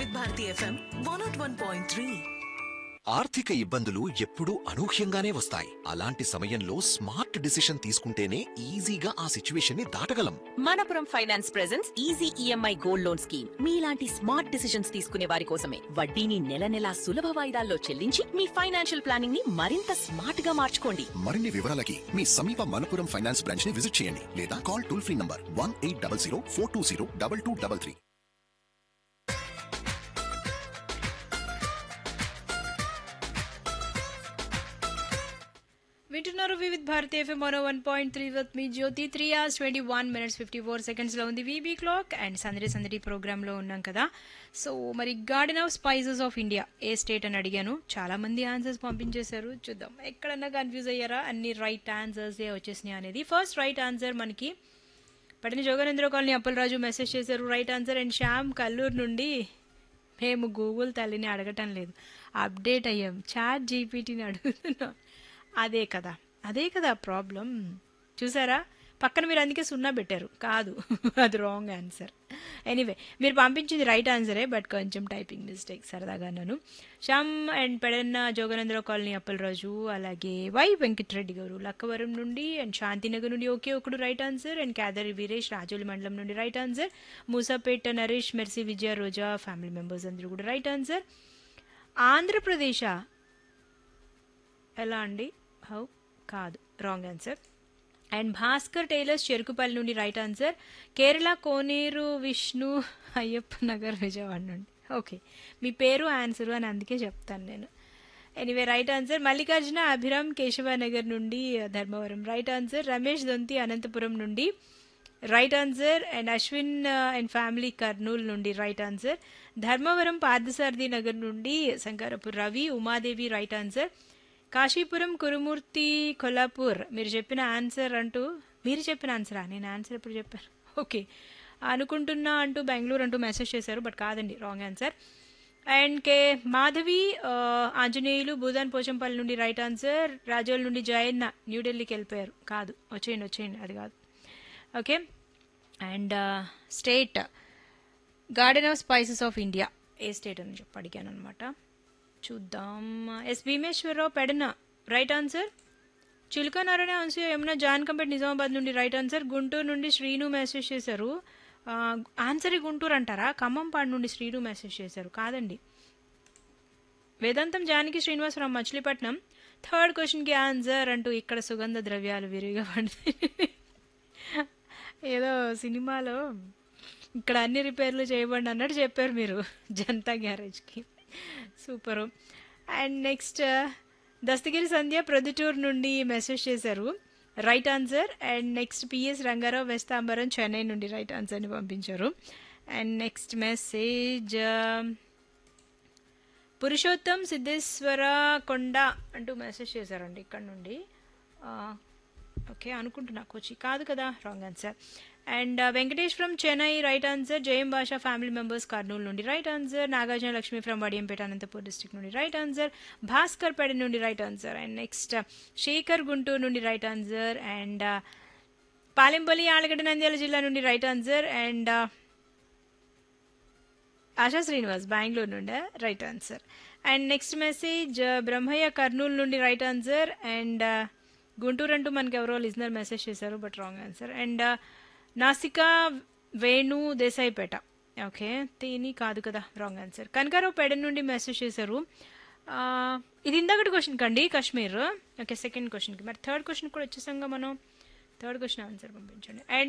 వివిధ Bharati FM one nought one point three ఆర్థిక ఇబ్బందులు ఎప్పుడూ అనూహ్యంగానే వస్తాయి అలాంటి సమయంలో స్మార్ట్ డిసిషన్ తీసుకుంటేనే ఈజీగా ఆ సిచ్యువేషన్ ని దాటగలం Manappuram finance presents easy EMI gold loan scheme మీలాంటి స్మార్ట్ డిసిషన్స్ తీసుకునే వారి కోసమే వడ్డీని నెల నెలా సులభ వాయిదాల్లో చెల్లించి మీ ఫైనాన్షియల్ ప్లానింగ్ ని మరింత స్మార్ట్ గా మార్చుకోండి మరిన్ని వివరాలకి మీ సమీప మనపురం ఫైనాన్స్ బ్రాంచ్ ని విజిట్ చేయండి లేదా call toll free number one eight double zero four two zero double two double three వింటున్నారు Vividh Bharati FM one one point three with మీ Jyothi three hours twenty one minutes fifty four సెకండ్స్లో ఉంది VB clock and సందడి సందడి ప్రోగ్రాంలో ఉన్నాం కదా so మరి garden of spices of India ఏ స్టేట్ అని అడిగాను చాలా మంది ఆన్సర్స్ పంపించేశారు చూద్దాం ఎక్కడన్నా కన్ఫ్యూజ్ అయ్యారా అన్ని రైట్ ఆన్సర్స్ ఏ వచ్చేసినాయి అనేది ఫస్ట్ రైట్ ఆన్సర్ మనకి పడిన జోగనేంద్ర కాలనీ అప్పలరాజు మెసేజ్ చేశారు right answer and Shyam Kalluru నుండి మేము గూగుల్ తల్లిని అడగటం లేదు అప్డేట్ అయ్యాం చాట్ జీపీటీని అడుగుతున్నాం అదే కదా అదే కదా ప్రాబ్లం చూసారా పక్కన మీరు అందుకే సున్నా పెట్టారు కాదు అది రాంగ్ ఆన్సర్ ఎనీవే మీరు పంపించింది రైట్ ఆన్సరే బట్ కొంచెం టైపింగ్ మిస్టేక్ సరదాగా నన్ను శ్యామ్ అండ్ పెడన్న జోగనంద్ర కాలనీ అప్పలరాజు అలాగే వై వెంకటరెడ్డి గారు లక్కవరం నుండి అండ్ శాంతినగర్ నుండి ఒకే ఒకడు right answer and Kedari Veeresh Rajoli మండలం నుండి right answer Musapeta Naresh Mercy Vijaya Roja family members అందరూ కూడా రైట్ ఆన్సర్ ఆంధ్రప్రదేశ్ ఎలా అండి హౌ కాదు wrong answer and Bhaskar tailors Cherukupalli నుండి రైట్ ఆన్సర్ కేరళ కోనేరు విష్ణు అయ్యప్ప నగర్ విజయవాడ నుండి ఓకే మీ పేరు ఆన్సర్ అని అందుకే చెప్తాను నేను anyway right answer Mallikarjuna Abhiram Keshavanagar నుండి ధర్మవరం రైట్ ఆన్సర్ రమేష్ దొంతి అనంతపురం నుండి right answer and Ashwin and family Kurnool నుండి రైట్ ఆన్సర్ ధర్మవరం పార్థసారథి నగర్ నుండి శంకరపూర్ రవి ఉమాదేవి రైట్ ఆన్సర్ కాశీపురం కురుమూర్తి కొల్లాపూర్ మీరు చెప్పిన ఆన్సర్ అంటూ మీరు చెప్పిన ఆన్సరా నేను ఆన్సర్ ఎప్పుడు చెప్పాను ఓకే అనుకుంటున్నా అంటూ బెంగళూరు అంటూ మెసేజ్ చేశారు బట్ కాదండి wrong answer and K Madhavi ఆ, ఆంజనేయులు భూదాన్ పోచంపల్లి నుండి రైట్ ఆన్సర్ రాజోల్ నుండి జయన్న న్యూఢిల్లీకి వెళ్ళిపోయారు కాదు వచ్చేయండి వచ్చేయండి అది కాదు okay and state garden of spices of India ఏ స్టేట్ అని చెప్పి అడిగాను అనమాట చూద్దాం S Bhimeswararao Pedana right answer Chiluka Narayana answer Yamuna Jankampet Nizamabad నుండి రైట్ ఆన్సర్ గుంటూరు నుండి శ్రీను మెసేజ్ చేశారు ఆ, ఆన్సర్ గుంటూరు అంటారా ఖమ్మంపాడు నుండి శ్రీను మెసేజ్ చేశారు కాదండి వేదాంతం జానకి శ్రీనివాసరావు మచిలీపట్నం థర్డ్ క్వశ్చన్కి ఆన్సర్ అంటూ ఇక్కడ సుగంధ ద్రవ్యాలు విరిగా పడతాయి ఏదో సినిమాలో ఇక్కడ అన్ని రిపేర్లు చేయబడి అన్నట్టు చెప్పారు మీరు జనతా గ్యారేజ్కి super and next Dasthagiri Sandhya Proddatur నుండి మెసేజ్ చేశారు right answer and next PS Rangarao Vestambaram Chennai నుండి రైట్ ఆన్సర్ని పంపించారు and next message Purushotham Siddheshwara Konda అంటూ మెసేజ్ చేశారండి ఇక్కడ నుండి ఆ, ఓకే అనుకుంటున్నా కోచి కాదు కదా wrong answer and Venkatesh from Chennai right answer Jayam Basha family members Kurnool నుండి right answer Nagarjuna Lakshmi from Vadiyampeta Anantapur district నుండి రైట్ ఆన్సర్ భాస్కర్ పేడ నుండి right answer and next Shekhar Guntur నుండి right answer and Palempalli Allagadda Nandyal జిల్లా నుండి right answer and Asha Srinivas Bengaluru నుండి right answer and next message Brahmayya Kurnool నుండి రైట్ ఆన్సర్ అండ్ గుంటూరు అంటూ మనకి ఎవరో లిజనర్ మెసేజ్ చేశారు but wrong answer and Nasika Venu Desaipet okay తేని కాదు కదా రాంగ్ ఆన్సర్ కనకారావు పేడ నుండి మెసేజ్ చేశారు ఆ, ఇది ఇందాకటి క్వశ్చన్ కండి కాశ్మీర్ ఓకే సెకండ్ క్వశ్చన్కి మరి థర్డ్ క్వశ్చన్ కూడా వచ్చేసాంగా మనం థర్డ్ క్వశ్చన్ ఆన్సర్ పంపించండి అండ్